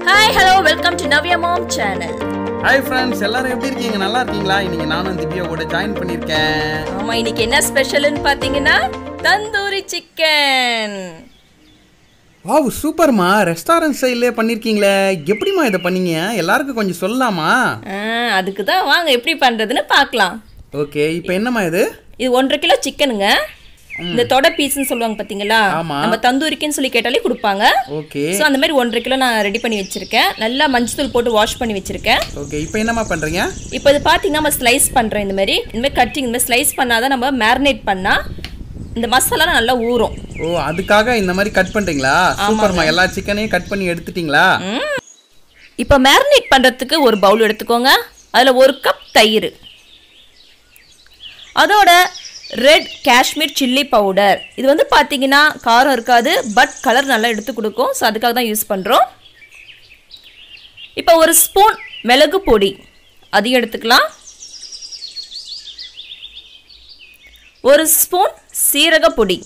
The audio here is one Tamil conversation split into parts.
Hi hello welcome to Navya mom channel hi friends எல்லாரும் எப்படி இருக்கீங்க நல்லா இருக்கீங்களா இன்னைக்கு நானும் திவ்யா கூட ஜாயின் பண்ணியிருக்கேன் ஆமா இன்னைக்கு என்ன ஸ்பெஷல்னு பாத்தீங்கன்னா தந்தூரி சிக்கன் வாவ் சூப்பர்மா ரெஸ்டாரண்ட் சைட்லேயே பண்ணியிருக்கீங்களே எப்படிம்மா இதை பண்ணீங்க எல்லாருக்கும் கொஞ்சம் சொல்லலாமா அதுக்கு தான் வாங்க எப்படி பண்றதுன்னு பார்க்கலாம் ஓகே இப்போ என்னம்மா இது இது ஒன்றரை கிலோ சிக்கனுங்க இந்த தொடை பீஸ்னு சொல்லுவாங்க பாத்தீங்களா ஆமா. நம்ம தந்தூரிக்குன்னு சொல்லி கேட்டாலே கொடுப்பாங்க ஓகே ஸோ அந்த மாதிரி ஒன்றரை கிலோ நான் ரெடி பண்ணி வச்சிருக்கேன் நல்லா மஞ்சள் போட்டு வாஷ் பண்ணி வச்சிருக்கேன் ஓகே இப்போ என்னம்மா பண்ணுறீங்க இப்போ இது பார்த்தீங்கன்னா நம்ம ஸ்லைஸ் பண்ணுறோம் இந்த மாதிரி இந்த மாதிரி கட்டிங் இந்த மாதிரி ஸ்லைஸ் பண்ணாதான் நம்ம மேரினேட் பண்ணால் இந்த மசாலா நல்லா ஊறும் ஓ அதுக்காக இந்த மாதிரி கட் பண்ணுறீங்களா சூப்பர்மா எல்லா சிக்கனையும் கட் பண்ணி எடுத்துட்டீங்களா இப்போ மேரினேட் பண்ணுறதுக்கு ஒரு பவுல் எடுத்துக்கோங்க அதில் ஒரு கப் தயிர் அதோட ரெட் காஷ்மீர் சில்லி பவுடர் இது வந்து பார்த்தீங்கன்னா காரம் இருக்காது பட் கலர் நல்லா எடுத்து கொடுக்கும் ஸோ அதுக்காக தான் யூஸ் பண்ணுறோம் இப்போ ஒரு ஸ்பூன் மிளகு பொடி அதையும் எடுத்துக்கலாம் ஒரு ஸ்பூன் சீரக பொடி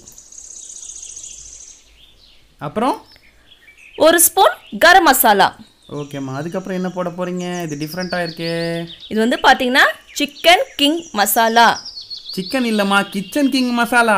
அப்புறம் ஒரு ஸ்பூன் கரம் மசாலா ஓகேம்மா அதுக்கப்புறம் என்ன போட போகிறீங்க இது டிஃப்ரெண்ட்டாக இருக்கே இது வந்து பார்த்தீங்கன்னா சிக்கன் கிங் மசாலா சிக்கன் இல்லைம்மா கிச்சன் கிங் மசாலா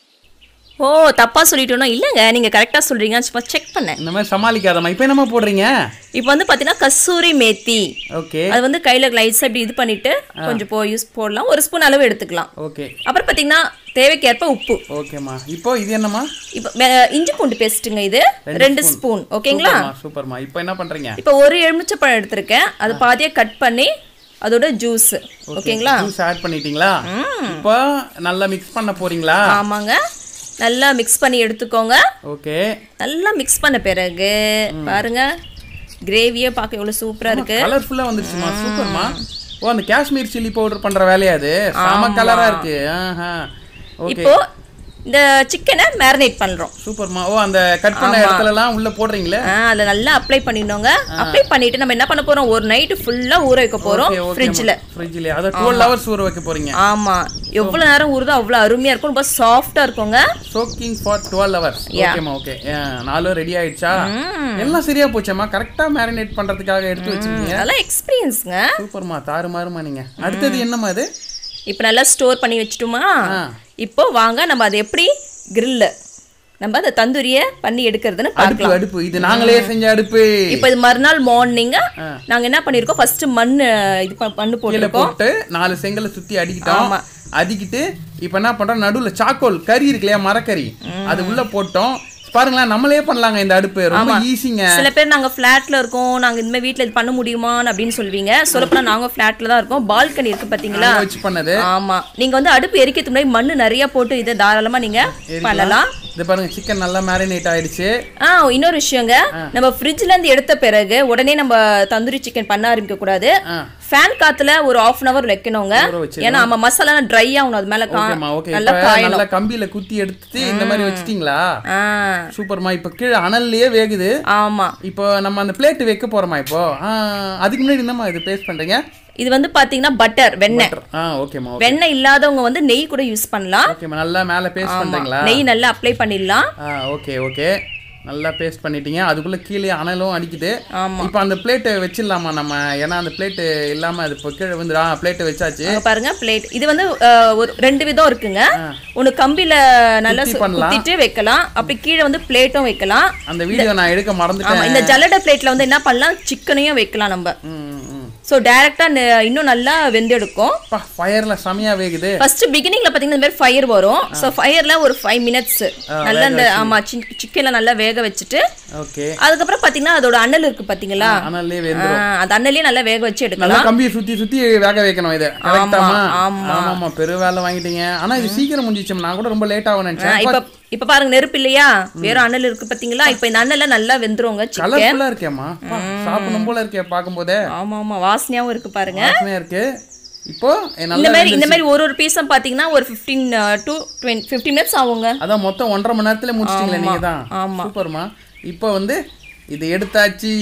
ஓ தப்பாக சொல்லிட்டோன்னா இல்லைங்க நீங்கள் கரெக்டாக சொல்கிறீங்க சும்மா செக் பண்ணேன் இந்த மாதிரி சமாளிக்காதம்மா இப்போ என்னம்மா போடுறீங்க இப்போ வந்து பார்த்தீங்கன்னா கஸ்தூரி மேத்தி ஓகே அது வந்து கையில் லைட்ஸ் அப்படி இது பண்ணிட்டு கொஞ்சம் போ யூஸ் போடலாம் ஒரு ஸ்பூன் அளவு எடுத்துக்கலாம் ஓகே அப்புறம் பார்த்தீங்கன்னா தேவைக்கேற்ப உப்பு ஓகேம்மா இப்போ இது என்னம்மா இப்போ மெ- இஞ்சி பூண்டு பேஸ்ட்டுங்க இது ரெண்டு ஸ்பூன் ஓகேங்களா சூப்பர்மா சூப்பர்மா இப்போ என்ன பண்றீங்க இப்போ ஒரு எலுமிச்சப்பழம் எடுத்திருக்கேன் அது பாதியாக கட் பண்ணி அதோட ஜூஸ் ஓகேங்களா ஜூஸ் ஆட் பண்ணிட்டீங்களா இப்போ நல்லா மிக்ஸ் பண்ண போறீங்களா ஆமாங்க நல்லா மிக்ஸ் பண்ணி எடுத்துக்கோங்க ஓகே நல்லா மிக்ஸ் பண்ண பிறகு பாருங்க கிரேவியே பார்க்க எவ்வளவு சூப்பரா இருக்கு கலர்ஃபுல்லா வந்துருச்சுமா சூப்பர்மா ஓ அந்த காஷ்மீர் சில்லி பவுடர் பண்ற வேலையா அது செம கலரா இருக்கு ஆஹா ஓகே இப்போ இந்த சிக்கனை மேரினேட் பண்றோம் சூப்பர்மா ஓ அந்த கட் பண்ண இடத்துல எல்லாம் உள்ள போடுறீங்களே ஆ, அதுல நல்லா அப்ளை பண்ணிடணுங்க அப்ளை பண்ணிட்டு நம்ம என்ன பண்ண போறோம் ஒரு நைட்டு ஃபுல்லா ஊற வைக்க போறோம் ஃப்ரிட்ஜ்ல ஃப்ரிட்ஜ்ல அத 12 ஹவர்ஸ் ஊற வைக்க போறீங்க ஆமா எவ்வளவு நேரம் ஊறுதோ அவ்வளவு அருமையா இருக்கும் ரொம்ப சாஃப்டா இருக்குங்க சோக்கிங் ஃபார் 12 ஹவர்ஸ் ஓகேமா ஓகே நாலும் ரெடி ஆயிடுச்சா எல்லாம் சரியா போச்சேம்மா கரெக்டா மேரினேட் பண்றதுக்காக எடுத்து வச்சிருக்கீங்க அதெல்லாம் எக்ஸ்பீரியன்ஸ்ங்க சூப்பர்மா தாறுமாறுமா நீங்க அடுத்தது என்னம்மா அது இப்போ நல்லா ஸ்டோர் பண்ணி வச்சுட்டுமா ஆ. இப்போ வாங்க நம்ம அதை எப்படி கிரில்ல நம்ம அந்த தந்தூரியை பண்ணி எடுக்கிறதுன்னு பார்க்கலாம் அடுப்பு அடுப்பு இது நாங்களே செஞ்ச அடுப்பு இப்போ இது மறுநாள் மார்னிங் நாங்க என்ன பண்ணிருக்கோம் ஃபர்ஸ்ட் மண்ணு இது ப- மண்ணு கீழே போட்டிருக்கோம் போட்டு நாலு செங்கலை சுத்தி அடிக்கிட்டோம் அடிக்கிட்டு இப்ப என்ன பண்றோம் நடுவுல சாக்கோல் கறி இருக்கு இல்லையா மரக்கறி அது உள்ள போட்டோம் பாருங்களேன் நம்மளே பண்ணலாங்க இந்த அடுப்பு ரொம்ப ஈஸிங்க சில பேர் நாங்க ஃபிளாட்ல இருக்கோம் நாங்க இந்த மாதிரி வீட்ல இது பண்ண முடியுமான்னு அப்படின்னு சொல்லுவீங்க சொல்லப்போனா நாங்க ஃபிளாட்ல தான் இருக்கோம் பால்கனி இருக்கு பாத்தீங்களா வச்சு பண்ணது ஆமா நீங்க வந்து அடுப்பு எரிக்கிறதுக்கு முன்னாடி மண்ணு நிறைய போட்டு இதை தாராளமா நீங்க பண்ணலாம் இது பாருங்க சிக்கன் நல்லா மேரினேட் ஆயிடுச்சு ஆ இன்னொரு விஷயங்க நம்ம ஃப்ரிட்ஜ்ல இருந்து எடுத்த பிறகு உடனே நம்ம தந்தூரி சிக்கன் பண்ண ஆரம்பிக்க கூடாது ஆ. ஃபேன் காத்துல ஒரு ஆஃப் அன் அவர் வைக்கணுங்க ஊற வச்சு ஏன்னா நம்ம மசாலா ட்ரை ஆகணும் அது மேல கா- ஓகேம்மா ஓகே நல்லா இப்ப காயணும் நல்லா கம்பியில குத்தி எடுத்து இந்த மாதிரி வச்சிட்டீங்களா ஆ சூப்பர்மா இப்ப கீழே அனல்லையே வேகுது ஆமா இப்போ நம்ம அந்த பிளேட் வைக்க போறோமா இப்போ ஆ, அதுக்கு முன்னாடி என்னம்மா இது பேஸ்ட் பண்றீங்க இது வந்து பாத்தீங்கன்னா பட்டர் வெண்ணெய் ஆ ஓகேம்மா ஓகே வெண்ணெய் இல்லாதவங்க வந்து நெய் கூட யூஸ் பண்ணலாம் ஓகேம்மா நல்லா மேல பேஸ்ட் பண்றீங்களா நெய் நல்லா அப்ளை பண்ணிடலாம் ஆ ஓகே ஓகே நல்லா பேஸ்ட் பண்ணிட்டீங்க அதுக்குள்ள கீழே அனலும் அடிக்குது ஆமா. இப்போ அந்த பிளேட்டை வச்சிடலாமா நம்ம ஏன்னா அந்த பிளேட்டு இல்லாம அது இப்போ கீழே வந்து பிளேட்டை வச்சாச்சு அங்க பாருங்க பிளேட் இது வந்து அஹ், ஒரு ரெண்டு விதம் இருக்குங்க ஒன்னு கம்பியில நல்லா குத்தி சு- பண்ணலாம். குத்திட்டு வைக்கலாம் அப்படி கீழே வந்து பிளேட்டும் வைக்கலாம் அந்த வீடியோ நான் எடுக்க ஆமா மறந்துட்டேன் இந்த ஜல்லடை பிளேட்ல வந்து என்ன பண்ணலாம் சிக்கனையும் வைக்கலாம் நம்ம ம், ம். ஸோ டைரக்டா இன்னும் நல்லா வெந்தெடுக்கும் அப்பா ஃபயர்ல செமையா வேகுது ஃபர்ஸ்ட் பிகினிங்ல பாத்தீங்கன்னா இந்த மாதிரி ஃபயர் வரும் ஸோ ஃபயர்ல ஒரு ஃபைவ் மினிட்ஸ் நல்லா இந்த ஆமா சிக்கன்ல நல்லா வேக வச்சுட்டு ஓகே அதுக்கப்புறம் பாத்தீங்கன்னா அதோட அனல் இருக்கு பாத்தீங்களா அனல்லே ஆ, வெந்துரும் அந்த அனலையும் நல்லா வேக வச்சு எடுக்கலாம் நல்லா கம்பியை சுத்தி சுத்தி வேக வைக்கணும் இதை கரெக்டாமா ஆமா. ஆமாமா பெரு வேலை வாங்கிட்டீங்க ஆனா இது சீக்கிரம் முடிஞ்சிச்சு நான் கூட ரொம்ப லேட் ஆகும் ஆ, நினைச்சேன் இப்ப இப்ப பாருங்க நெருப்பு இல்லையா வெறும் அனல் இருக்கு பாத்தீங்களா இப்ப இந்த அனல்ல நல்லா வெந்துருங்க சிக்கன் கலர்ஃபுல்லா இருக்கேம்மா அப்பா, சாப்பிடணும் போல இருக்கே பார்க்கும்போதே ஆமா ஆமா வாசனையாவும் இருக்கு பாருங்க வாசனையா இருக்கு இப்போ என் இந்த நல்லா மாதிரி இந்த மாதிரி ஒரு ஒரு பீஸும் பாத்தீங்கன்னா ஒரு fifteen to twenty fifty minutes ஆகுங்க அதான் மொத்தம் ஒன்றரை மணி நேரத்துல முடிச்சிட்டீங்களே நீங்க தான் ஆமா. சூப்பர்மா இப்போ வந்து இது எடுத்தாச்சு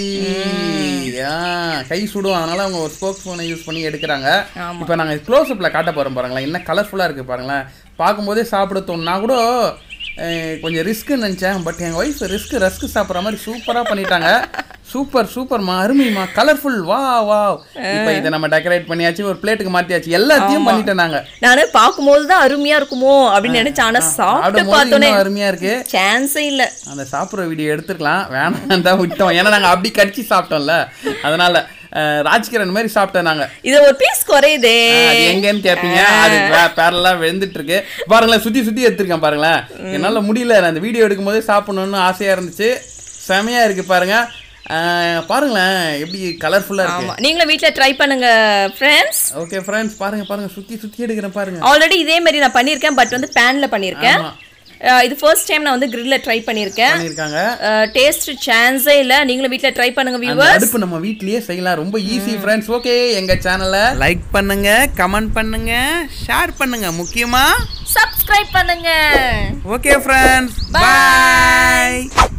ஆ, கை சுடும் அதனால அவங்க ஒரு ஸ்போக் ஃபோனை யூஸ் பண்ணி எடுக்கிறாங்க இப்போ நாங்க க்ளோஸ் அப்ல காட்ட போறோம் பாருங்களேன் என்ன கலர்ஃபுல்லா இருக்கு பாருங்களேன் பார்க்கும்போதே சாப்பிட தோணும் நான் கூட அஹ், கொஞ்சம் ரிஸ்க்குன்னு நினச்சேன் பட் எங்கள் ஒய்ஃப் ரிஸ்க் ரஸ்க் சாப்பிட்ற மாதிரி சூப்பராக பண்ணிட்டாங்க சூப்பர் சூப்பர்மா அருமைமா கலர்ஃபுல் வா வா இப்போ இதை நம்ம டெக்கரேட் பண்ணியாச்சு ஒரு பிளேட்டுக்கு மாத்தியாச்சு எல்லாத்தையும் பண்ணிட்டோம் நாங்க நானு பார்க்கும்போது தான் அருமையா இருக்குமோ அப்படின்னு நினைச்சேன் ஆனா சாப்பிட்டு ஆடும்போது பார்த்தோன்னே இன்னும் அருமையா இருக்கு சான்ஸே இல்ல அந்த சாப்பிட்ற வீடியோ எடுத்துக்கலாம் வேணாம் தான் விட்டோம் ஏன்னா நாங்க அப்படி கடிச்சு சாப்பிட்டோம்ல அதனால அஹ், ராஜ்கிரண் மாதிரி சாப்பிட்டோம் நாங்க இது ஒரு பீஸ் குறையுதே அது எங்கன்னு கேட்பீங்க அது பேரலா விழுந்துட்டு இருக்கு பாருங்களேன் சுத்தி சுத்தி எடுத்திருக்கேன் பாருங்களேன் என்னால முடியல நான் அந்த வீடியோ எடுக்கும்போது சாப்பிடணும்னு ஆசையா இருந்துச்சு செமையா இருக்கு பாருங்க அஹ், பாருங்களேன் எப்படி கலர்ஃபுல்லா இருக்கு ஆமா நீங்களும் வீட்ல ட்ரை பண்ணுங்க ஃப்ரெண்ட்ஸ் ஓகே ஃப்ரெண்ட்ஸ் பாருங்க பாருங்க சுத்தி சுத்தி எடுக்கிறேன் பாருங்க ஆல்ரெடி இதே மாதிரி நான் பண்ணியிருக்கேன் பட் வந்து பேன்ல பண்ணியிருக்கேன் ஆமா. அஹ் இது ஃபர்ஸ்ட் டைம் நான் வந்து கிரில்ல ட்ரை பண்ணியிருக்கேன் பண்ணிருக்காங்க டேஸ்ட் சான்ஸே இல்ல நீங்களும் வீட்ல ட்ரை பண்ணுங்க அந்த வியூவர்ஸ் அடுப்பு நம்ம வீட்லயே செய்யலாம் ரொம்ப ஈஸி ஃப்ரெண்ட்ஸ் ஓகே எங்க சேனலை லைக் பண்ணுங்க கமெண்ட் பண்ணுங்க ஷேர் பண்ணுங்க முக்கியமா சப்ஸ்கிரைப் பண்ணுங்க ஓகே ஃப்ரெண்ட்ஸ் பாய்